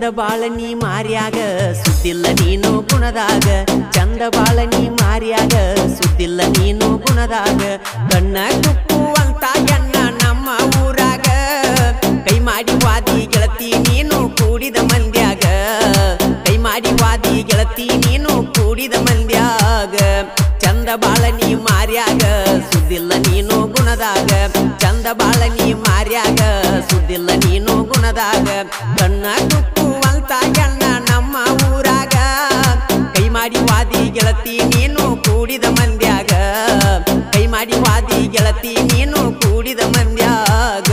ಚಂದ ಬಾಳ ನೀ ಮಾರ್ಯಾಗ ಸುದ್ದಿಲ್ಲ ನೀನು ಗುಣದಾಗ ಚಂದ ಬಾಳ ನೀ ಮಾರ್ಯಾಗ ಸುದ್ದಿಲ್ಲ ನೀನು ಗುಣದಾಗ ಕಣ್ಣ ಕುಕ್ಕುವಂತ ಎಣ್ಣ ನಮ್ಮ ಊರಾಗ ಕೈ ಮಾಡಿ ವಾದಿ ಗೆಳತಿ ನೀನು ಕೂಡಿದ ಮಂದ್ಯಾಗ ಕೈ ಮಾಡಿ ವಾದಿ ಗೆಳತಿ ನೀನು ಕೂಡಿದ ಮಂದ್ಯಾಗ ಚಂದ ಬಾಳ ನೀ ಮಾರ್ಯಾಗ ಸುದ್ದಿಲ್ಲ ನೀನು ಗುಣದಾಗ ಚಂದ ಬಾಳ ನೀ ಮಾರ್ಯಾಗ ಸುದ್ದಿಲ್ಲ ನೀನು ಗುಣದಾಗ ಕಣ್ಣ ಕುಕ್ಕುವಂತ ಎಣ್ಣ ನಮ್ಮ ಊರಾಗ ಕೈ ಮಾಡಿ ವಾದಿ ಗೆಳತಿ ನೀನು ಕೂಡಿದ ಮಂದ್ಯಾಗ ಕೈ ಮಾಡಿ ವಾದಿ ಗೆಳತಿ ನೀನು ಕೂಡಿದ ಮಂದ್ಯಾಗ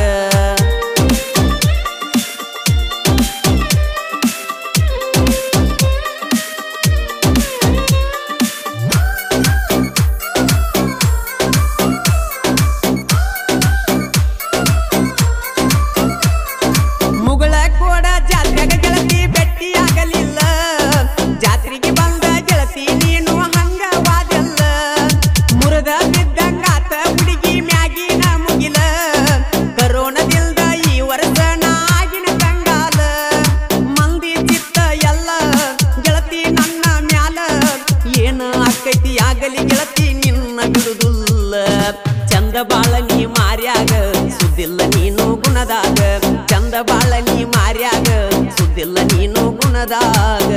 ಮುಗಳ ಕೋಡ ಜಾತ್ರೆಗ ಗೆಳತಿ ಭೆಟ್ಟಿಯಾಗಲಿಲ್ಲ ಜಾತ್ರೆಗೆ ಬಂದ ಗೆಳತಿ ನೀನು ಹಂಗ ವಾದಲ್ಲ ಮುರದ ಬಿದ್ದಂಗಾತ ಹುಡುಗಿ ಮ್ಯಾಗಿನ ಮುಗಿಲ ಕರೋನದಿಲ್ದ ಈ ವರ್ಷ ನಾಗಿನ ಕಂಗಾಲ ಮಂದಿ ಚಿತ್ತ ಎಲ್ಲ ಗೆಳತಿ ನನ್ನ ಮ್ಯಾಲ ಏನ ಆಕೈತಿ ಆಗಲಿ ಗೆಳತಿ ನಿನ್ನ ಬಿಡುದಿಲ್ಲ ಚಂದ ಬಾಳ ನೀ ಮಾರ್ಯಾಗ ಸುದ್ದಿಲ್ಲ ನೀನು ಗುಣದಾಗ ಚಂದ ಬಾಳ ನೀ ಮಾರ್ಯಾಗ ಸುದ್ದಿಲ್ಲ ನೀನು ಗುಣದಾಗ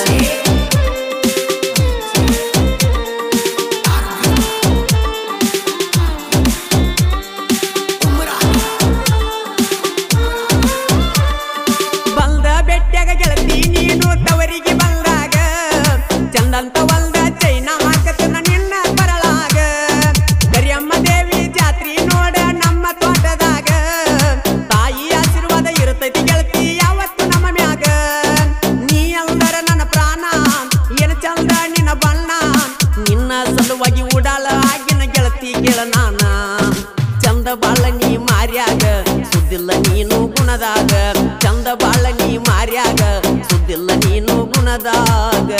ಬಂದ ಬೆಟ್ಟಾಗ ಗೆಳತಿ ನೀನು ತವರಿಗೆ ಬಂದಾಗ ಚಂದಂತ ಒಂದ ಚೈನ ಹಾಕತನ ನಿನ್ನ ಬರಳಾಗ ಕರಿಯಮ್ಮ ದೇವಿ ಜಾತ್ರಿ ನೋಡ ನಮ್ಮ ತೋಟದಾಗ ತಾಯಿ ಆಶೀರ್ವಾದ ಇರ್ತೈತಿ ಗೆಳತಿ ಯಾವತ್ತು ನಮ್ಮ ಮ್ಯಾಗ ನೀ ಅಲ್ದರ ನನ್ನ ಪ್ರಾಣ ಏನ ಚಂದ ನಿನ್ನ ಬಣ್ಣ ನಿನ್ನ ಸಲುವಾಗಿ ಉಡಾಳ ಆಗಿನ ಗೆಳತಿ ಗೆಳ ನಾನ ಚಂದ ಬಾಳ ನೀ ಮಾರ್ಯಾಗ ಸುದ್ದಿಲ್ಲ ನೀನು ಗುಣದಾಗ ಚಂದ ಬಾಳ ನೀ ಮಾರ್ಯಾಗ ಸುದ್ದಿಲ್ಲ ನೀನು ಗುಣದಾಗ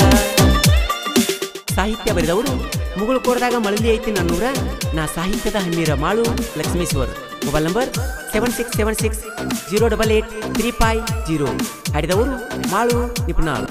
ಸಾಹಿತ್ಯ ಬರೆದವರು ಮುಗುಳು ಕೋರದಾಗ ಮಳಲಿ ಐತಿ ನನ್ನೂರ ನಾ ಸಾಹಿತ್ಯದ ಹಣ್ಣೀರ Malu Lakshmeshwar mobile number seven six seven six zero double eight three five zero ಹಾಡಿದವರು ಮಾಳು ನಿಪುಣಾಳ್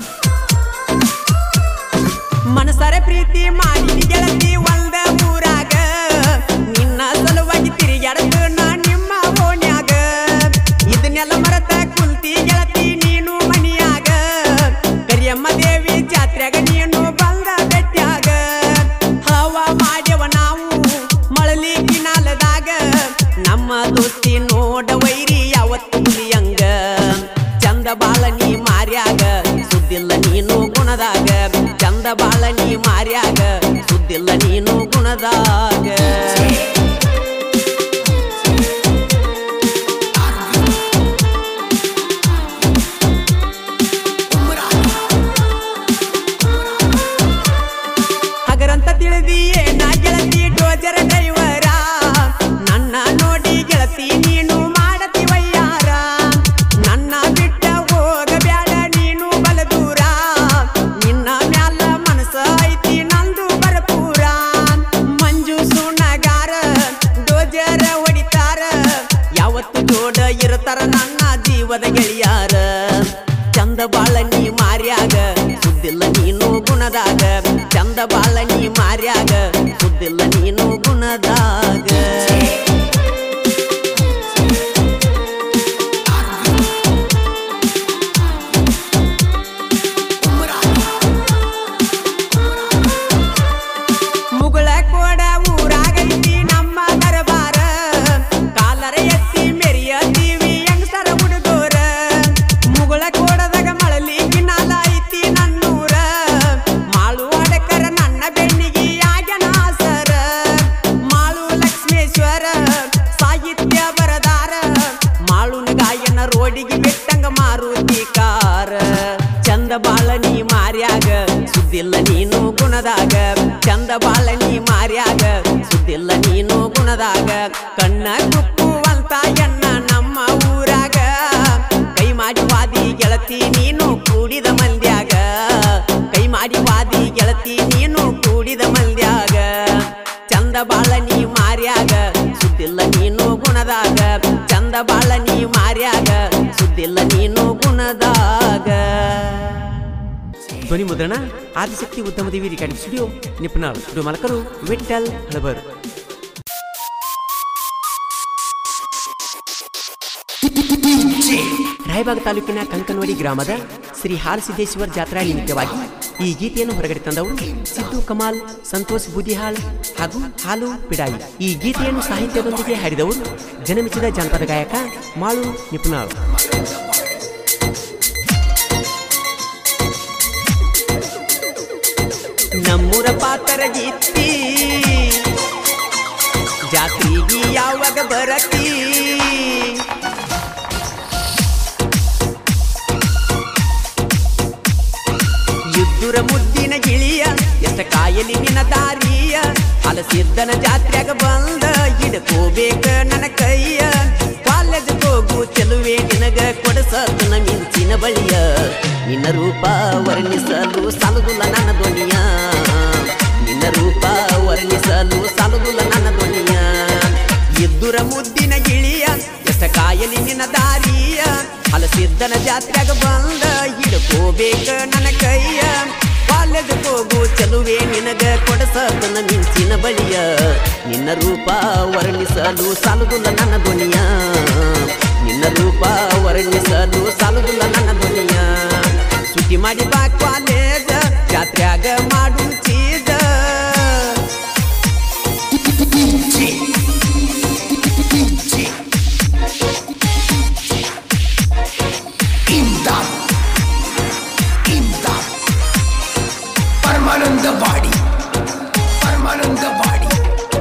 ಮನಸಾರೆ ಪ್ರೀತಿ ಮಾಡಿ ಗೆಳತಿ ಒಂದ ಊರಾಗ ನಿನ್ನ ಸಲುವಾಗಿ ತಿರುಗಾಡದು ನಾ ನಿಮ್ಮ ಓಣ್ಯಾಗ ಇದನ್ನೆಲ್ಲ ಮರತ ಕುಂತಿ ಗೆಳತಿ ನೀನು ಮನಿಯಾಗ ಕರಿಯಮ್ಮ ದೇವಿ ಜಾತ್ರೆಗ ನೀನು ಬಂದ ಬೆಟ್ಟ್ಯಾಗ ಹವ ಮಾಡ್ಯವ ನಾವು ಮಳಲಿ ಕಿನಾಲದಾಗ ನಮ್ಮ ದೋಸ್ತಿ ನೋಡ ವೈರಿ ಯಾವತ್ತು ಹುಲಿಯಂಗ ಚಂದ ಬಾಳ ನೀ ಮಾರ್ಯಾಗ ಸುದ್ದಿಲ್ಲ ನೀನು ಗುಣದಾಗ ಚಂದ ಬಾಳ ನೀ ಮಾರ್ಯಾಗ ಸುದ್ದಿಲ್ಲ ನೀನು ಗುಣದಾಗ ಹಗರಂತ ತಿಳಿದಿ ಏನ ಗೆಳತಿ ಡೋಜರ ಡ್ರೈವರ ನನ್ನ ನೋಡಿ ಗೆಳತಿ ನೀನು ಮಾಡತಿ ವಯ್ಯಾರ ನನ್ನ ಬಿಟ್ಟ ಹೋಗಬ್ಯಾಡ ನೀನು ಬಲದೂರ ನಿನ್ನ ಮ್ಯಾಲ ಮನಸ್ಸ ಐತಿ ನಂದು ಬರಪೂರ ಮಂಜು ಸುಣ್ಣಗಾರ ಡೋಜರ ಹೊಡಿತಾರ ಯಾವತ್ತು ಜೋಡ ಇರ್ತಾರ ನನ್ನ ಜೀವದ ಗೆಳೆಯಾರ ಚಂದ ಬಾಳ ನೀ ಮಾರ್ಯಾಗ ಸುದ್ದಿಲ್ಲ ನೀನು ಗುಣದಾಗ ಚಂದ ಬಾಳ ನೀ ಮಾರ್ಯಾಗ ಸುದ್ದಿಲ್ಲ ನೀನು ಗುಣದಾಗ ಮುಗಳ ಕೋಡ ಊರಾಗೈತಿ ನಮ್ಮ ದರಬಾರ ಕಾಲರ ಎತ್ತಿ ಮೆರಿಯತೀವಿ ಹೆಂಗಸರ ಹುಡುಗೋರ ಮುಗಳ ಕೋಡದಾಗ ಮಳಲಿ ಕಿನಾಲ ಐತಿ ನನ್ನೂರ ಮಾಳು ಅಡಕರ ನನ್ನ ಬೆಣ್ಣಿಗೆ ಆಗ್ಯನ ಆಸರ ಮಾಳು ಲಕ್ಷ್ಮೇಶ್ವರ ಸಾಹಿತ್ಯ ಬರದಾರ ಮಾಳುನ ಗಾಯನ ರೋಡಿಗೆ ಬಿಟ್ಟಂಗ ಮಾರುತಿ ಕಾರ ಚಂದ ಬಾಳ ನೀ ಮಾರ್ಯಾಗ ಸುದ್ದಿಲ್ಲ ನೀನು ಗುಣದಾಗ ಚಂದ ಬಾಳ ನೀ ಮಾರ್ಯಾಗ ಸುದ್ದಿಲ್ಲ ನೀನು ಗುಣದಾಗ ಕಣ್ಣ ಕುಕ್ಕುವಂತ ಎಣ್ಣ ನಮ್ಮ ಊರಾಗ ಕೈ ಮಾಡಿ ವಾದಿ ಗೆಳತಿ ನೀನು ಕೂಡಿದ ಮಂದ್ಯಾಗ ಕೈ ಮಾಡಿ ವಾದಿ ಗೆಳತಿ ನೀನು ಕೂಡಿದ ಮಂದ್ಯಾಗ ಚಂದ ಬಾಳ ನೀ ಮಾರ್ಯಾಗ ಸುದ್ದಿಲ್ಲ ನೀನು ಗುಣದಾಗ ಚಂದ ಬಾಳ ನೀ ಮಾರ್ಯಾಗ ಸುದ್ದಿಲ್ಲ ನೀನು ಗುಣದಾಗ ಧ್ವನಿ ಮುದ್ರಣ ಆದಿಶಕ್ತಿ ಉದ್ಯಮದೇವಿ ರಿಕಾರ್ಡಿಂಗ್ ಸ್ಟುಡಿಯೋ ನಿಪ್ನಾಳ್ ಸ್ಟುಡಿಯೋ ಮಾಲಕರು ವಿಠಲ್ ಹಳಬರ್ ರಾಯಬಾಗ ತಾಲೂಕಿನ ಕಂಕನವಾಡಿ ಗ್ರಾಮದ ಶ್ರೀ ಹಾಲಸಿದ್ದೇಶ್ವರ ಜಾತ್ರಾ ನಿಮಿತ್ತವಾಗಿ ಈ ಗೀತೆಯನ್ನು ಹೊರಗಡೆ ತಂದವರು ಸಿದ್ದು ಕಮಾಲ್ ಸಂತೋಷ್ ಬುದಿಹಾಳ್ ಹಾಗೂ ಹಾಲು ಪಿಡಾಯಿ ಈ ಗೀತೆಯನ್ನು ಸಾಹಿತ್ಯದೊಂದಿಗೆ ಹಾಡಿದವರು ಜನಮೆಚ್ಚಿದ ಜಾನಪದ ಗಾಯಕ ಮಾಳು ನಿಪುಣಾಳ್ ನಮ್ಮೂರ ಪಾತರ ಗೀತಿ ಜಾತ್ರೆಗೆ ಯಾವಾಗ ಬರತಿ ಯುದ್ಧುರ ಮುದ್ದಿನ ಗಿಳಿಯ ಎಷ್ಟ ಕಾಯಲಿ ನಿನ್ನ ದಾರಿಯ ಹಲಸಿದ್ದನ ಜಾತ್ರೆಗ ಬಂದ ಹಿಡ್ಕೋಬೇಕ ನನ್ನ ಕೈಯ ಕಾಲೇಜ್ ಹೋಗು ಚೆಲುವೆ ನಿನಗ ಕೊಡಸತನ ಮಿಂಚಿನ ಬಳಿಯ ನಿನ್ನ ರೂಪ ವರ್ಣಿಸಲು ಸಾಲುದುಲ್ಲ ನನ್ನ ಧ್ವನಿಯ ನಿನ್ನ ರೂಪ ವರ್ಣಿಸಲು ಸಾಲುದುಲ್ಲ ನನ್ನ ಧ್ವನಿಯ ಇದ್ದುರ ಮುದ್ದಿನ ಗಿಳಿಯ ಎಷ್ಟ ಕಾಯಲಿ ನಿನ್ನ ದಾರಿಯ ಹಲಸಿದ್ದನ ಜಾತ್ರೆಗ ಬಂದ ಹಿಡ್ಕೋಬೇಕ ನನ್ನ ಕೈಯ ಕಾಲೇಜ್ ಹೋಗು ಚಲುವೆ ನಿನಗ ಕೊಡಸತನ ಮಿಂಚಿನ ಬಳಿಯ ನಿನ್ನ ರೂಪ ವರ್ಣಿಸಲು ಸಾಲುದುಲ್ಲ ನನ್ನ ಧ್ವನಿಯ ನಿನ್ನ ರೂಪ ವರ್ಣಿಸಲು ಸಾಲುದುಲ್ಲ ನನ್ನ ಧ್ವನಿಯ ಸುದ್ದಿ ಮಾಡಿ ಬಾ ಕಾಲೇಜ ಜಾತ್ರೆಗ ಮಾಡು ಚೀಜ ಪರಮಾನಂದವಾಡಿ ಪರಮಾನಂದವಾಡಿ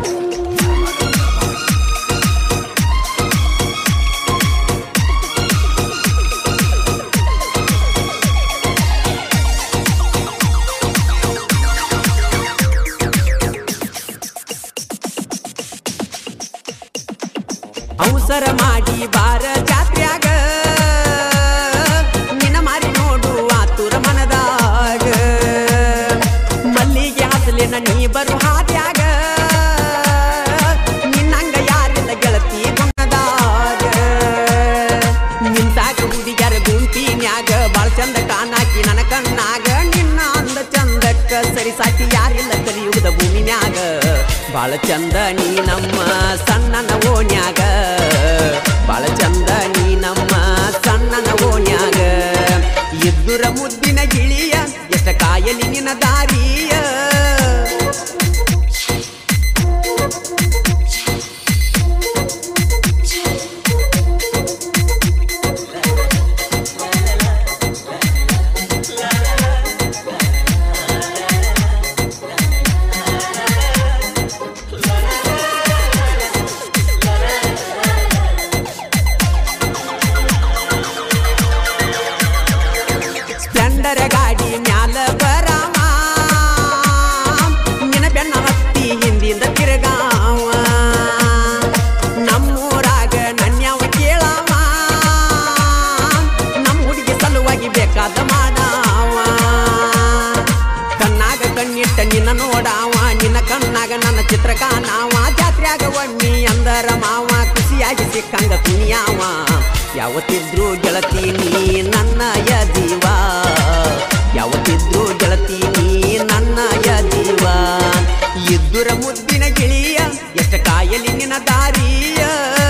ಅವಸರ ಮಾಡಿ ಬಾರ ಜಾತ್ರ್ಯಾಗ ನಿನ್ನ ಮಾರಿ ನೋಡು ಆತುರ ಮನದಾಗ ಮಲ್ಲಿಗೆ ಹಸಲಿನ ನೀ ಬರು ಹಾದ್ಯಾಗ ನಿನ್ನಂಗ ಯಾರಿಲ್ಲ ಗೆಳತಿ ಗುಣದಾಗ ನಿಂತಾಗ ಹುಡುಗ್ಯಾರ ಗುಂಪಿನ್ಯಾಗ ಬಾಳ ಚಂದ ಕಾಣಾಕಿ ನನ್ನ ಕಣ್ಣಾಗ ನಿನ್ನ ಅಂದ ಚಂದಕ್ಕ ಸರಿ ಸಾಕಿ ಯಾರಿಲ್ಲ ಕಲಿಯುಗದ ಭೂಮಿನ್ಯಾಗ ಬಾಳ ಚಂದ ನೀ ನಮ್ಮ ಸಣ್ಣನ ಓಣ್ಯಾಗ ಬಾಳ ಚಂದ ನೀ ನಮ್ಮ ಸಣ್ಣನ ಓಣ್ಯಾಗ ಇದ್ದುರ ಮುದ್ದಿನ ಗಿಳಿಯ ಎಷ್ಟ ಕಾಯಲಿ ನಿನ್ನ ದಾರಿಯ ಸ್ಪ್ಲೆಂಡರ್ ಗಾಡಿ ಮ್ಯಾಲ ಬರಾಮ ನಿನ್ನ ಬೆನ್ನ ಹತ್ತಿ ಹಿಂದಿಂದ ತಿರುಗಾವ ನಮ್ಮೂರಾಗ ನನ್ಯಾವ ಕೇಳಾವ ನಮ್ಮ ಹುಡುಗಿ ಸಲುವಾಗಿ ಬೇಕಾದ ಮಾಡಾವ ಕಣ್ಣಾಗ ಕಣ್ಣಿಟ್ಟ ನಿನ್ನ ನೋಡಾವ ನಿನ್ನ ಕಣ್ಣಾಗ ನನ್ನ ಚಿತ್ರ ಕಾಣಾವ ಜಾತ್ರ್ಯಾಗ ಒಮ್ಮಿ ಅಂದರ ಮಾವ ಖುಷಿಯಾಗಿ ಸಿಕ್ಕಂಗ ಕುಣಿಯಾವ ಯಾವತ್ತಿದ್ರು ಗೆಳತಿ ನೀ ನನ್ನಯ ಜೀವ ಯಾವತ್ತಿದ್ರು ಗೆಳತಿ ನೀ ನನ್ನಯ ಜೀವ ಇದ್ದುರ ಮುದ್ದಿನ ಗಿಳಿಯ ಎಷ್ಟ ಕಾಯಲಿ ನಿನ್ನ ದಾರಿಯ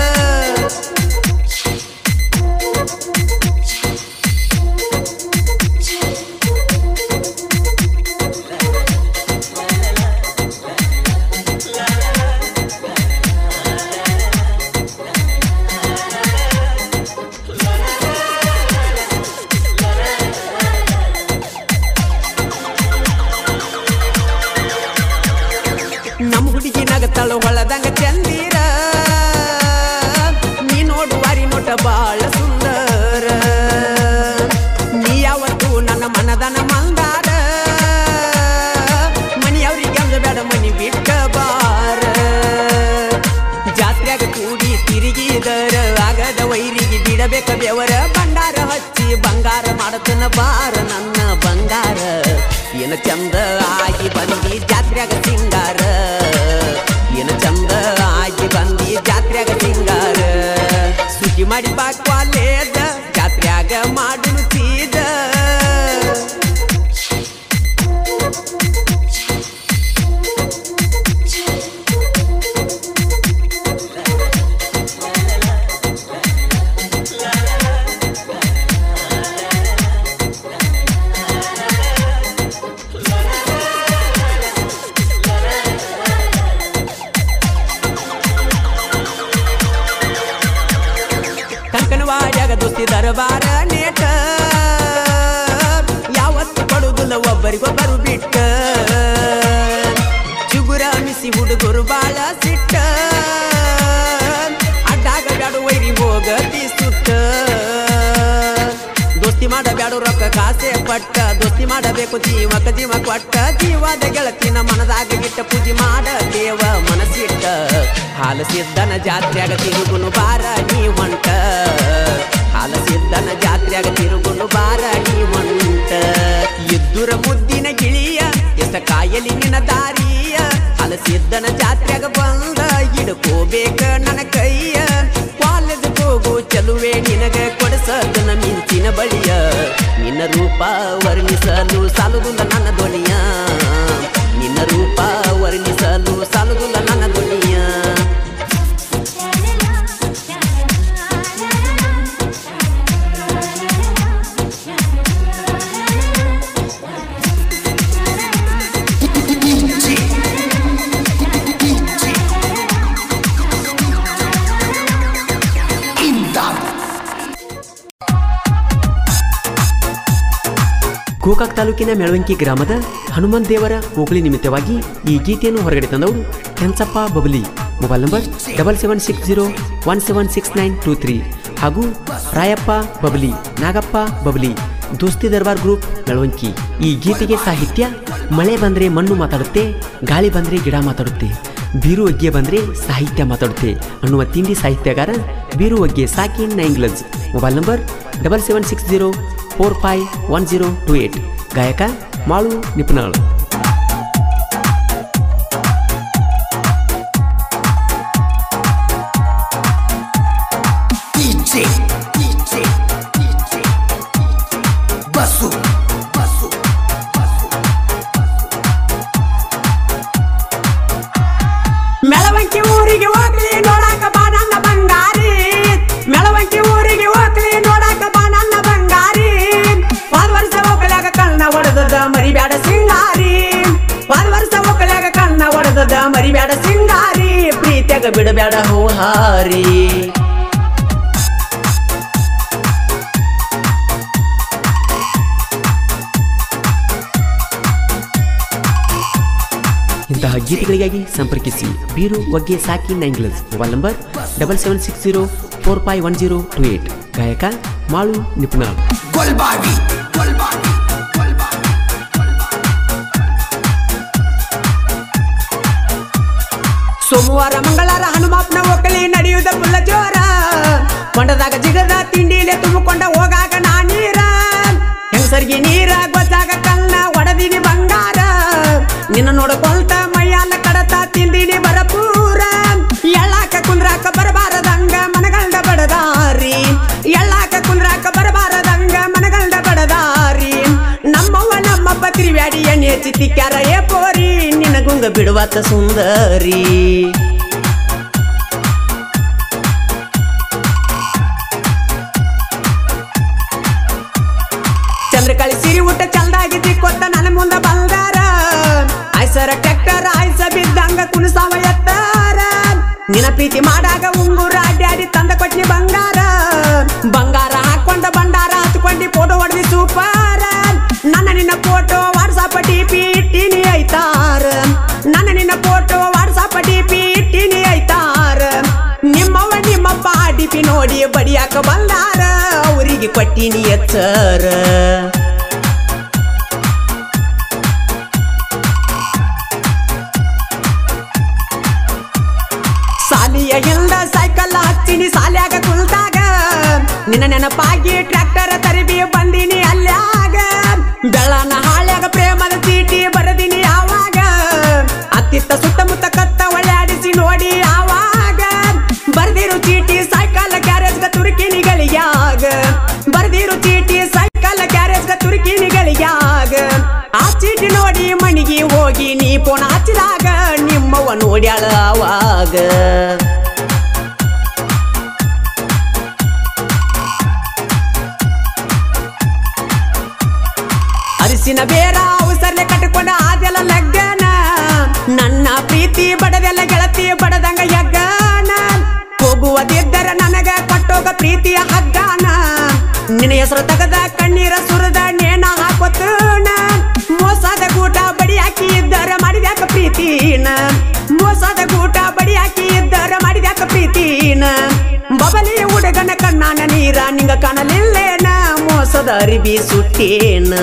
ನಮ್ಮ ಹುಡುಗಿ ನಗತಳ ಹೊಳದಂಗ ಚಂದಿರ ನೀ ನೋಡುವಾರಿ ನೋಟ ಬಾಳ ಸುಂದರ ನೀ ಯಾವತ್ತು ನನ್ನ ಮನದನ ಮಂದಾರ ಮನಿಯವ್ರಿಗೆ ಅಂದ ಬೇಡ ಮನಿ ಬಿಟ್ಟ ಬಾರ ಜಾತ್ರೆಗ ಕೂಡಿ ತಿರುಗಿದರ ಆಗದ ವೈರಿಗೆ ಬಿಡಬೇಕ ಬೆವರ ಭಂಡಾರ ಹಚ್ಚಿ ಬಂಗಾರ ಮಾಡತನ ಬಾರ ನನ್ನ ಬಂಗಾರ ಏನ ಚಂದ ಆಗಿ ಬಂದಿ ಜಾತ್ರೆಗ ಸಿಂಗಾರ ಏನ ಚಂದ ಆಗಿ ಬಂದಿ ಜಾತ್ರೆಗ ಸಿಂಗಾರ ಸುದ್ದಿ ಮಾಡಿ ಬಾ ಕಾಲೇಜ ಜಾತ್ರೆಗ ಮಾಡು ಚೀದ ದೋಸ್ತಿ ದರಬಾರ ನೇಟ ಯಾವತ್ತು ಕೊಡುದಿಲ್ಲ ಒಬ್ಬರಿಗೊಬ್ಬರು ಬಿಟ್ಟ ಚುಗುರ ಮಿಸಿ ಹುಡುಗರು ಬಾಳ ಸಿಟ್ಟ ಅಡ್ಡಾಗ ಬ್ಯಾಡು ವೈರಿ ಹೋಗತಿ ಸುಟ್ಟ ದೋಸ್ತಿ ಮಾಡಬ್ಯಾಡು ರೊಕ್ಕ ಕಾಸೆ ಪಟ್ಟ ದೋಸ್ತಿ ಮಾಡಬೇಕು ಜೀವಕ ಜೀವ ಕೊಟ್ಟ ಜೀವದ ಗೆಳತಿನ ಮನದಾಗ ಇಟ್ಟ ಪೂಜೆ ಮಾಡ ದೇವ ಮನಸ್ಸಿಟ್ಟ ಹಾಲ ಸಿದ್ದನ ಜಾತ್ರೆಯಾಗ ತಿರುಗುನು ಬಾರ ನೀ ಹೊಂಟ ಹಾಲ ಸಿದ್ದನ ಜಾತ್ರೆಯಾಗ ತಿರುಗುನು ಬಾರ ನೀ ಹೊಂಟ ಇದ್ದುರ ಮುದ್ದಿನ ಗಿಳಿಯ ಎಷ್ಟ ಕಾಯಲಿ ನಿನ್ನ ದಾರಿಯ ಹಾಲ ಸಿದ್ದನ ಜಾತ್ರೆಯಾಗ ಬಂದ ಹಿಡ್ಕೋಬೇಕ ನನ್ನ ಕೈಯ ಕಾಲೇಜ್ ಹೋಗು ಚಲುವೆ ನಿನಗ ಕೊಡಸದನ ಮಿಂಚಿನ ಬಳಿಯ ನಿನ್ನ ರೂಪ ವರ್ಣಿಸಲು ಸಾಲುದಿಲ್ಲ ನನ್ನ ಧ್ವನಿಯ ನಿನ್ನ ರೂಪ ವರ್ಣಿಸಲು ಸಾಲುದಿಲ್ಲ ನನ್ನ ಧ್ವನಿಯ ಗೋಕಾಕ್ ತಾಲೂಕಿನ ಮೆಳವಂಕಿ ಗ್ರಾಮದ ಹನುಮಂತ ದೇವರ ಓಕಳಿ ನಿಮಿತ್ತವಾಗಿ ಈ ಗೀತೆಯನ್ನು ಹೊರಗಡೆ ತಂದವರು Kenchappa Babali mobile number double seven six zero one seven six nine two three ಹಾಗೂ ರಾಯಪ್ಪ ಬಬಲಿ ನಾಗಪ್ಪ ಬಬಲಿ ದೋಸ್ತಿ ದರ್ಬಾರ್ ಗ್ರೂಪ್ ಮೆಳವಂಕಿ ಈ ಗೀತೆಗೆ ಸಾಹಿತ್ಯ ಮಳೆ ಬಂದ್ರೆ ಮಣ್ಣು ಮಾತಾಡುತ್ತೆ ಗಾಳಿ ಬಂದ್ರೆ ಗಿಡ ಮಾತಾಡುತ್ತೆ ಬೀರು ಒಗ್ಗೆ ಬಂದ್ರೆ ಸಾಹಿತ್ಯ ಮಾತಾಡುತ್ತೆ ಅನ್ನುವ ತಿಂಡಿ ಸಾಹಿತ್ಯಗಾರ ಬೀರು ಒಗ್ಗೆ ಸಾಕಿನ್ Nainglaj mobile number double seven six zero four five one zero two eight ಗಾಯಕ Malu ನಿಪುಣಾಳ್ DJ, DJ, DJ, Basu, Basu, Basu. ಮೆಳವಂಕಿ ಊರಿಗೆ ಹೋಗ್ಲಿ ನೋಡಾಕ ಬಾ ನನ್ನ ಬಂಗಾರಿ ಮೆಳವಂಕಿ ಊರಿಗೆ ಹೋಗ್ಲಿ ನೋಡಾಕ ಬಾ ನನ್ನ ಬಂಗಾರಿ ಹೋದ ವರ್ಷ ಒಕ್ಕಲಾಗ ಕಣ್ಣ ಹೊಡೆದದ ಮರಿಬ್ಯಾಡ ಸಿಂಗಾರಿ ಹೋದ ವರ್ಷ ಒಕ್ಕಲಾಗ ಕಣ್ಣ ಹೊಡೆದದ ಮರಿಬ್ಯಾಡ ಸಿಂಗಾರಿ ಪ್ರೀತಿಯಾಗ ಬಿಡಬ್ಯಾಡ ಹೂಹಾರಿ ಇಂತಹ ಗೀತೆಗಳಿಗಾಗಿ ಸಂಪರ್ಕಿಸಿ ಬೀರು ಒಗ್ಗೆ ಸಾಕಿ Nainglas mobile number double seven six zero four five one zero two eight ಗಾಯಕ ಮಾಳು ನಿಪುಣಾಳ್ Golbavi, Golbavi, Golbavi. ಸೋಮವಾರ ಮಂಗಳವಾರ ಹನುಮಾಪ್ನ ಒಕ್ಕಲಿ ನಡೆಯುವುದ ಫುಲ್ಲ ಜೋರ ಕೊಂಡದಾಗ ಜಿಗದ ತಿಂಡಿಲೆ ತುಂಬಿಕೊಂಡ ಹೋಗಾಗ ನಾ ನೀರ ಹೆಂಗಸರ್ಗಿ ನೀರ ಗೊತ್ತಾಗ ಕಲ್ಲ ಒಡದಿನಿ ಬಂಗಾರ ನಿನ್ನ ನೋಡ್ಕೊಳ್ತ ಮೈಯಾಲ ಕಡತ ತಿಂದಿನಿ ಬರಪೂರ ಎಳ್ಳಾಕ ಕುಂದ್ರಾಕ ಬರಬಾರದಂಗ ಮನಗಂಡ ಬಡದಾರಿ ಎಳ್ಳಾಕ ಕುಂದ್ರಾಕ ಬರಬಾರದಂಗ ಮನಗಂಡ ಬಡದಾರಿ ನಮ್ಮವ್ವ ನಮ್ಮಪ್ಪ ತಿರುವ್ಯಾಡಿ ಎಣ್ಣೆ ಚಿತ್ತಿಕ್ಯಾರ ಏ ಪೋರಿ ನಿನ್ನ ಗುಂಗ ಬಿಡುವತ್ತ ಸುಂದರಿ ಚಂದ್ರಕಾಳಿ ಸಿರಿ ಊಟ ಚಲ್ದಾಗಿದ್ದಿ ಕೊತ್ತ ನನ್ನ ಮುಂದ ಬಂದಾರ ಆಯ್ಸರ ಟ್ರ್ಯಾಕ್ಟರ್ ಆಯ್ಸ ಬಿದ್ದಂಗ ಕುಣಸಾವ ಎತ್ತಾರ ನಿನ್ನ ಪ್ರೀತಿ ಮಾಡಾಗ ಉಂಗುರ ಅಡ್ಡಾಡಿ ತಂದ ಕೊಟ್ನಿ ಬಂಗಾರ ಬಂಗಾರ ಹಾಕೊಂಡ ಬಂಡಾರ ಹತ್ಕೊಂಡಿ ಫೋಟೋ ಹೊಡೆದಿ ಸೂಪರ್ ನನ್ನ ನಿನ್ನ ಫೋಟೋ ವಾಟ್ಸಾಪ್ ಡಿಪಿ ಇಟ್ಟಿನಿ ಐತಾರ ನನ್ನ ನಿನ್ನ ಫೋಟೋ ವಾಟ್ಸಾಪ್ ಡಿಪಿ ಇಟ್ಟಿನಿ ಐತಾರ ನಿಮ್ಮವ್ವ ನಿಮ್ಮಪ್ಪ ಡಿಪಿ ನೋಡಿ ಬಡಿಯಾಕ ಬಂದಾರ ಅವರಿಗೆ ಕೊಟ್ಟಿನಿ ಎಚ್ಚರ ಸಾಲಿಯ ಹಿಂದ ಸೈಕಲ್ ಹಚ್ಚಿನಿ ಸಾಲ್ಯಾಗ ಕುಲ್ತಾಗ ನಿನ್ನ ನೆನಪಾಗಿ ಟ್ರ್ಯಾಕ್ಟರ್ ತರಬಿ ಬಂದಿನಿ ಅಲ್ಯಾಗ ಬೆಳ್ಳನ ಹಾಳ್ಯಾಗ ಪ್ರೇಮದ ಚೀಟಿ ಬರದಿನಿ ಆವಾಗ ಅತ್ತಿತ್ತ ಸುತ್ತಮುತ್ತ ಕತ್ತ ಒಳ್ಳೆಡಿಸಿ ನೋಡಿ ಆವಾಗ ಬರ್ದಿರು ಚೀಟಿ ಸೈಕಲ್ ಗ್ಯಾರೇಜ್ಗ ತುರುಕಿನಿಗಳಿಗ್ಯಾಗ ಬರ್ದಿರು ಚೀಟಿ ಸೈಕಲ್ ಗ್ಯಾರೇಜ್ಗ ತುರುಕಿನಿಗಳಿಗ್ಯಾಗ ಆ ಚೀಟಿ ನೋಡಿ ಮಣಿಗೆ ಹೋಗಿ ನೀ ಪೋಣ ಹಚ್ಚಿದಾಗ ನಿಮ್ಮವ್ವ ನೋಡ್ಯಾಳ ಅವಾಗ ಅರಿಸಿನ ಬೇರ ಅವಸರ್ಲೆ ಕಟ್ಟಿಕೊಂಡ ಆದೆಲ್ಲ ಲಗ್ಗನ ನನ್ನ ಪ್ರೀತಿ ಬಡದೆಲ್ಲ ಗೆಳತಿ ಬಡದಂಗ ಯಗ್ಗನ ಹೋಗುವುದಿದ್ದರ ನನಗ ಕೊಟ್ಟೋಗ ಪ್ರೀತಿಯ ಹಗ್ಗನ ಹೆಸರು ತಗದ ಕಣ್ಣೀರ ಸುರದ ನೇಣ ಹಾಕೋತನ ಮೋಸದ ಗೂಟ ಬಡಿ ಹಾಕಿ ಇದ್ದರ ಮಾಡಿದ್ಯಾಕ ಪ್ರೀತಿನ ಮೋಸದ ಗೂಟ ಬಡಿ ಹಾಕಿ ಇದ್ದರ ಮಾಡಿದ್ಯಾಕ ಪ್ರೀತಿನ ಬಬಲಿ ಹುಡುಗನ ಕಣ್ಣಾನ ನೀರ ನಿಂಗ ಕಾಣಲಿಲ್ಲೇನ ಮೋಸದ ಅರಿವಿ ಸುಟ್ಟೇನ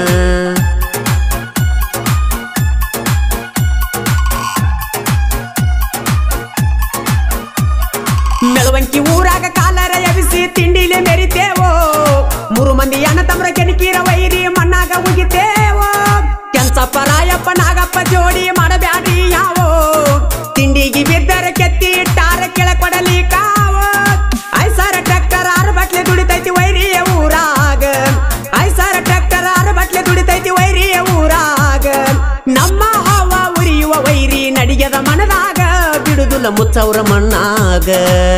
ಮೆಳವಂಕಿ ಊರಾಗ ಕಾಲರ ಎಬಿಸಿ ತಿಂಡಿಲೆ ಮೆರಿತೇವೋ ಮೂರು ಮಂದಿ ಅಣ್ಣ ತಮ್ರ ಕೆಣಕೀರ ವೈರಿ ಮಣ್ಣಾಗ ಉಗಿತೇವೋ ಕೆಂಚಪ್ಪ ರಾಯಪ್ಪ ನಾಗಪ್ಪ ಜೋಡಿ ಮಾಡಬ್ಯಾಡ್ರಿ ಯಾವೋ ತಿಂಡಿಗೆ ಬಿದ್ದರೆ ಕೆತ್ತಿ ಟಾರ ಕೆಳ ಕೊಡಲಿ ಕಾವೋ ಐಸಾರ ಟ್ರ್ಯಾಕ್ಟರ್ ಆರು ಬಟ್ಲೆ ದುಡಿತೈತಿ ವೈರಿಯ ಊರಾಗ ಐಸಾರ ಟ್ರ್ಯಾಕ್ಟರ್ ಆರು ಬಟ್ಲೆ ದುಡಿತೈತಿ ವೈರಿಯ ಊರಾಗ ನಮ್ಮ ಹವ ಉರಿಯುವ ವೈರಿ ನಡಿಗೆದ ಮನದಾಗ ಬಿಡುದಿಲ್ಲ ಮುಚ್ಚವ್ರ ಮಣ್ಣಾಗ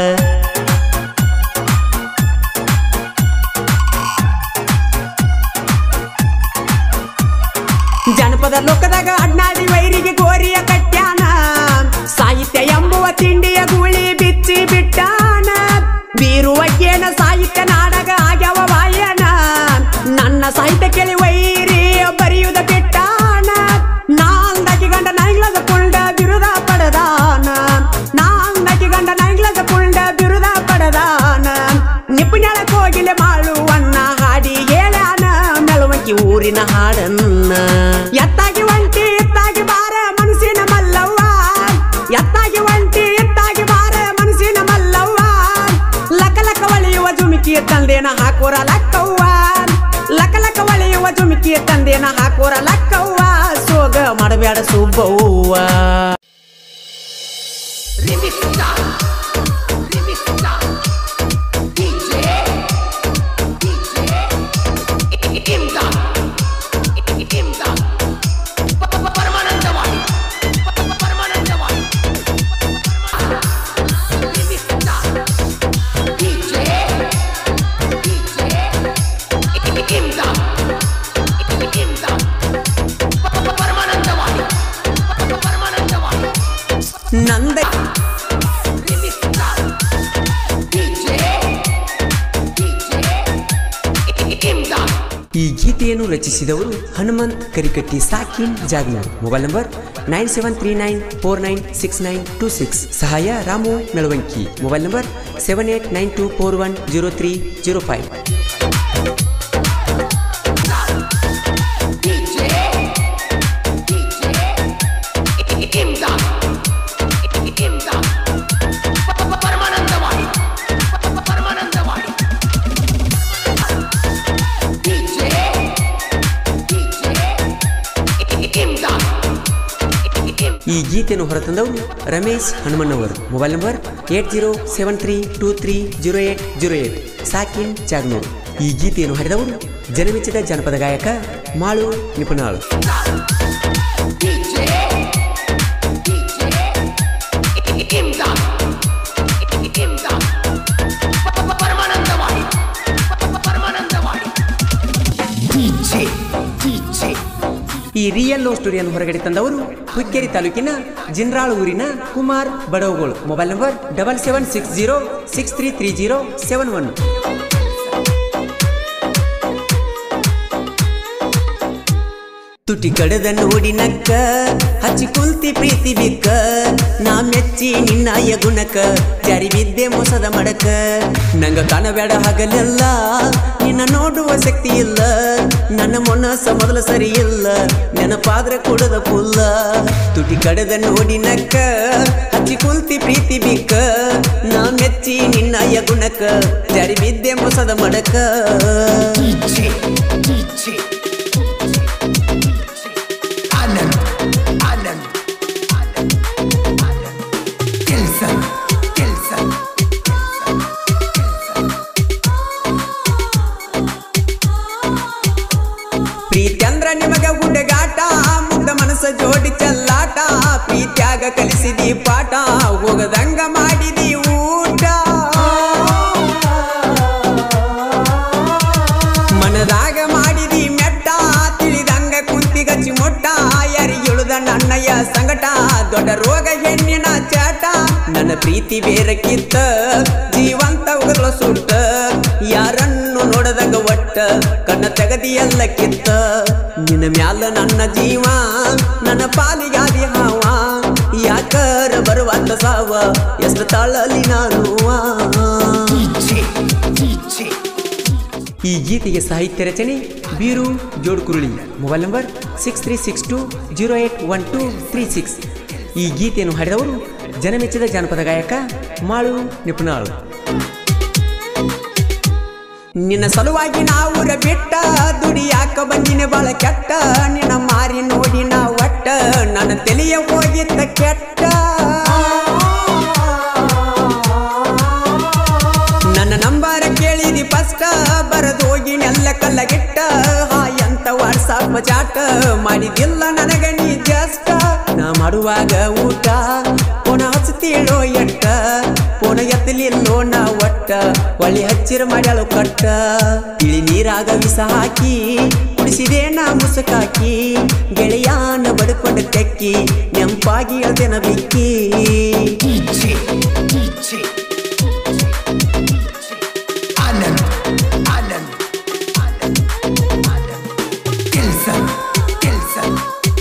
ಜನಪದ ಲೋಕದಾಗ ಅಡ್ನಾಡಿ ವೈರಿಗೆ ಗೋರಿಯ ಕಟ್ಯಾನ ಸಾಹಿತ್ಯ ಎಂಬುವ ತಿಂಡಿಯ ಗೂಳಿ ಬಿಚ್ಚಿ ಬಿಟ್ಟಾನ ಬೀರುವಕ್ಕೇನ ಸಾಹಿತ್ಯ ನಾಡಗ ಆಗ್ಯಾವ ವಾಯನ ನನ್ನ ಸಾಹಿತ್ಯ ಕೇಳಿ ವೈರಿ ಬರೆಯುವುದ ಬಿಟ್ಟಾನ ನಾಂದಕಿ ಗಂಡ ನೈಗ್ಲದ ಪುಂಡ ಬಿರುದ ಪಡದಾನ ನಾಂದಕಿ ಗಂಡ ನೈಗ್ಲದ ಪುಂಡ ಬಿರುದ ಪಡದಾನ ನಿಪುಣಳ ಕೋಗಿಲೆ ಮಾಳುವನ್ನ ಹಾಡಿ ಹೇಳ್ಯಾನ ಮೆಳವಂಕಿ ಊರಿನ ಹಾಡನ್ನ ಎತ್ತಾಗಿ ಒಂಟಿ ಎತ್ತಾಗಿ ಬಾರ ಮನಸ್ಸಿನ ಮಲ್ಲವ್ವ ಎತ್ತಾಗಿ ಒಂಟಿ ಎತ್ತಾಗಿ ಬಾರ ಮನಸ್ಸಿನ ಮಲ್ಲವ್ವ ಲಕ ಲಕ ಒಳೆಯುವ ಜುಮಿಕಿಯ ತಂದೇನ ಹಾಕೋರ ಲಕ್ಕವ್ವ ಲಕ ಲಕ ಒಳೆಯುವ ಜುಮಿಕಿಯ ತಂದೇನ ಹಾಕೋರ ಲಕ್ಕವ್ವ ಸೋಗ ಮಾಡಬೇಡ ಸುಬ್ಬವ್ವ Remix Star. Remix Star. DJ. DJ. Imdad. Imdad. Paramanandawadi Paramanandawadi Remix Star. DJ. DJ. Imdad. Imdad. Paramanandawadi Paramanandawadi ನಂದ Remix Star. DJ. DJ. Imdad. ಈ ಗೀತೆಯನ್ನು ರಚಿಸಿದವರು ಹನುಮಂತ್ ಕರಿಕಟ್ಟಿ ಸಾಕಿನ್ Jagnur mobile number nine seven three nine four nine six nine two six ಸಹಾಯ Ramu Melavanki mobile number seven eight nine two four one zero three zero five DJ. DJ. Imdad. Imdad. Paramanandawadi Paramanandawadi DJ. DJ. Imdad. ಈ ಗೀತೆಯನ್ನು ಹೊರತಂದವರು Ramesh Hanumannavar mobile number eight zero seven three two three zero eight zero eight ಸಾಕಿನ್ ಜಾಗ್ನೂರ್ ಈ ಗೀತೆಯನ್ನು ಹಾಡಿದವರು ಜನಮೆಚ್ಚಿದ ಜನಪದ ಗಾಯಕ ಮಾಳು Nipunal DJ. DJ. Imdad. Imdad. Paramanandawadi Paramanandawadi DJ. DJ. ಈ ರಿಯಲ್ ಲವ್ ಸ್ಟೋರಿಯನ್ನು ಹೊರಗಡೆ ತಂದವರು ಹುಕ್ಕೇರಿ ತಾಲೂಕಿನ ಜಿನ್ರಾಳ್ ಊರಿನ Kumar Badavagol mobile number double seven six zero six three three zero seven one ತುಟಿ ಕಡದ ನೋಡಿ ನಕ್ಕ ಹಚ್ಚಿ ಕುಂತಿ ಪ್ರೀತಿ ಬಿಕ್ಕ ನಾ ಮೆಚ್ಚಿ ನಿನ್ನಾಯ ಗುಣಕ ಜಾರಿ ಬಿದ್ದೆ ಮೋಸದ ಮಡಕ ನಂಗ ಕಾಣಬೇಡ ಹಗಲೆಲ್ಲ ನಿನ್ನ ನೋಡುವ ಶಕ್ತಿ ಇಲ್ಲ ನನ್ನ ಮೊನಸ ಮೊದಲ ಸರಿ ಇಲ್ಲ ನೆನಪಾದ್ರೆ ಕೊಡದ ಪುಲ್ಲ ತುಟಿ ಕಡದ ನೋಡಿ ನಕ್ಕ ಹಚ್ಚಿ ಕುಂತಿ ಪ್ರೀತಿ ಬಿಕ್ಕ ನಾ ಮೆಚ್ಚಿ ನಿನ್ನಾಯ ಗುಣಕ ಜಾರಿ ಬಿದ್ದೆ ಮೋಸದ ಮಡಕ DJ. DJ. Anand. Anand. Anand. Anand. Kelson. Kelson. ಪ್ರೀತಿ ಅಂದ್ರ ನಿಮಗ ಗುಡ್ಡಗಾಟ ಮುಗ್ಧ ಮನಸ್ಸ ಜೋಡಿ ಚೆಲ್ಲಾಟ ಪ್ರೀತ್ಯಾಗ ಕಲಿಸಿದಿ ಪಾಠ ಹೋಗದಂಗ ಮಾಡಿದಿ ಊಟ ಮನದಾಗ ಮಾಡಿದಿ ಮೆಟ್ಟ ತಿಳಿದಂಗ ಕುಂತಿ ಗಚ್ಚಿ ಮೊಟ್ಟ ಯಾರಿಗಿಳುದ ನನ್ನಯ್ಯ ಸಂಗಟ ದೊಡ್ಡ ರೋಗ ಹೆಣ್ಣಿನ ಚಾಟ ನನ್ನ ನನ್ನ ಪ್ರೀತಿ ಬೇರಕ್ಕಿತ್ತ ಜೀವಂತ ಉಗಲ ಸುಟ್ಟ ಯಾರನ್ನು ನೋಡದಂಗ ಒಟ್ಟ ಕಣ್ಣ ತೆಗದಿ ಎಲ್ಲ ಕಿತ್ತ ನಿನ್ನ ಮ್ಯಾಲ ನನ್ನ ಜೀವ ನನ್ನ ಪಾಲಿಗಾದಿ ಹಾವ ಯಾಕರ ಬರುವಂತ ಸಾವ ಎಷ್ಟು ತಾಳಲಿ ನಾನು DJ, DJ, ಈ ಗೀತೆಗೆ ಸಾಹಿತ್ಯ ರಚನೆ Beeru Jodkuruli mobile number six three six two zero eight one two three six ಈ ಗೀತೆಯನ್ನು ಹಾಡಿದವರು ಜನಮೆಚ್ಚಿದ ಜಾನಪದ ಗಾಯಕ ಮಾಳು ನಿಪುಣಾಳು ನಿನ್ನ ಸಲುವಾಗಿ ನಾವುರ ಬಿಟ್ಟ ದುಡಿಯಾಕ ಬಂದಿನ ಬಾಳ ಕೆಟ್ಟ ನಿನ್ನ ಮಾರಿ ನೋಡಿ ನಾ ಒಟ್ಟ ನನ್ನ ತಲೆಯ ಹೋಗಿತ್ತ ಕೆಟ್ಟ ನನ್ನ ನಂಬರ ಕೇಳಿದಿ ಫಸ್ಟ್ ಬರದು ಹೋಗಿ ನೆಲ್ಲ ಕಲ್ಲಗಿಟ್ಟ ಹಾಯ್ ಅಂತ ವಾಟ್ಸಾಪ್ ಚಾಟ ಮಾಡಿದಿಲ್ಲ ನನಗ ನೀ ಜಸ್ಟ್ ನಾ ಮಾಡುವಾಗ ಊಟ ಪುನ ಹಚ್ಚತೀಳೋ ಎಟ್ಟ ಪುನ ಎತ್ತಲಿಲ್ಲೋ ನಾ ಒಟ್ಟ ಒಳ್ಳೆ ಹಚ್ಚಿರ ಮಾಡ್ಯಾಳು ಕಟ್ಟ ಇಳಿ ನೀರಾಗ ವಿಷ ಹಾಕಿ ಕುಡಿಸಿದೆ ನಾ ಮುಸುಕಾಕಿ ಗೆಳೆಯಾನ ಬಡ್ಕೊಂಡು ತೆಕ್ಕಿ ನೆಂಪಾಗಿ ಹೇಳ್ದೆನ ಬಿಕ್ಕಿ DJ, DJ. Anand, Anand, Anand, Anand. Dilson, Dilson.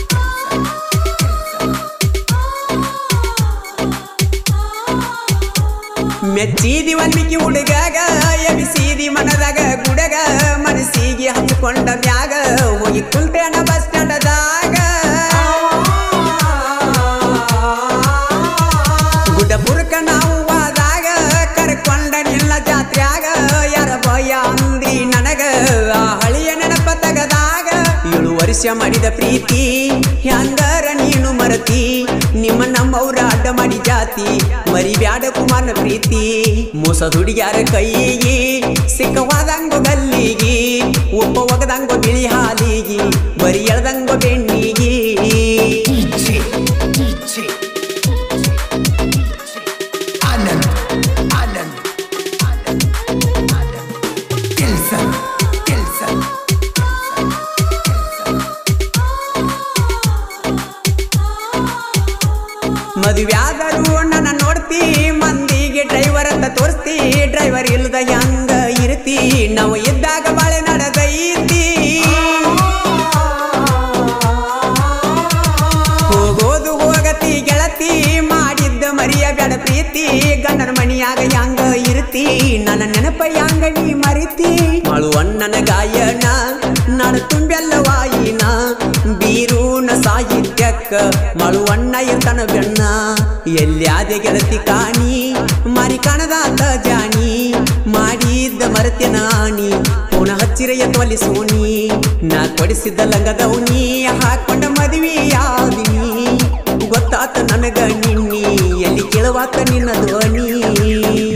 ಮೆಚ್ಚಿದಿ Valmiki ಹುಡುಗಾಗ ಎಬಿಸಿದಿ ಮನದಾಗ ಗುಡಗ ಮನಸ್ಸಿಗೆ ಹಚ್ಚಿಕೊಂಡ ಮ್ಯಾಗ ಹೋಗಿ ಕುಂತೇನ ಬಸ್ ಸ್ಟ್ಯಾಂಡದಾಗ ಗುಡ್ಡಪುರಕ ನಾವು ಹೋದಾಗ ಕರ್ಕೊಂಡ ನಿಲ್ಲ ಜಾತ್ರ್ಯಾಗ ಯಾರ ಭಯ ಅಂದಿ ನನಗ ಆ ಹಳಿಯ ನೆನಪ ತಗದಾಗ ಏಳು ವರ್ಷ ಮಾಡಿದ ಪ್ರೀತಿ ಹ್ಯಾಂಗರ ನೀನು ಮರತಿ ನಿಮ್ಮ ನಮ್ಮವ್ರ ಅಡ್ಡ ಮಾಡಿ ಜಾತಿ ಮರಿಬ್ಯಾಡ ಕುಮಾರನ ಪ್ರೀತಿ ಮೋಸ ಹುಡುಗ್ಯಾರ ಕೈಯಿಗೆ ಸಿಕ್ಕವಾದಂಗೋ ಗಲ್ಲಿಗಿ ಉಪ್ಪ ಒಗದಂಗೋ ಬಿಳಿ ಹಾಲಿಗಿ ಬರಿ ಎಳ್ದಂಗೋ ಬೆಣ್ಣಿಗಿ DJ, DJ. Anand, Anand, Anand, Anand. Dilson, Dilson. ಮದುವ್ಯಾದರೂ ನನ್ನ ನೋಡ್ತಿ ಮಂದಿಗೆ ಡ್ರೈವರ್ ಅಂತ ತೋರಿಸ್ತಿ ಡ್ರೈವರ್ ಇಲ್ದ ಹೆಂಗ ಇರ್ತಿ ನಾವು ಇದ್ದಾಗ ಬಾಳೆ ನಡೆದೈತಿ ಹೋಗೋದು ಹೋಗತಿ ಗೆಳತಿ ಮಾಡಿದ್ದ ಮರಿಯ ಬೇಡ ಪ್ರೀತಿ ಗಂಡನ ಮಣಿಯಾಗ ಹೆಂಗ ಇರ್ತಿ ನನ್ನ ನೆನಪ ಹೆಂಗ ನೀ ಮರಿತಿ ಮಾಳು ಅಣ್ಣನ ಗಾಯನ ನಾನು ತುಂಬೆಲ್ಲ ವಾಯಿನ ಬೀರೂನ ಸಾಹಿತ್ಯಕ್ಕ ಮಾಳು ಅಣ್ಣ ಇರ್ತಾನ ಬೆಣ್ಣ ಎಲ್ಯಾದೆ ಗೆಳತಿ ಕಾಣಿ ಮಾರಿ ಕಾಣದಾತ ಜಾನಿ ಮಾಡಿದ್ದ ಮರತೆ ನಾನಿ ಪುನಃ ಹಚ್ಚಿರ ಎತ್ತವಲ್ಲಿ ಸೋನಿ ನಾ ಕೊಡಿಸಿದ್ದ ಲಂಗದವನಿ ಹಾಕೊಂಡ ಮದುವೆ ಯಾದಿನಿ ಗೊತ್ತಾತ ನನಗ ನಿನ್ನಿ ಎಲ್ಲಿ ಕೇಳುವಾತ ನಿನ್ನ ಧ್ವನಿ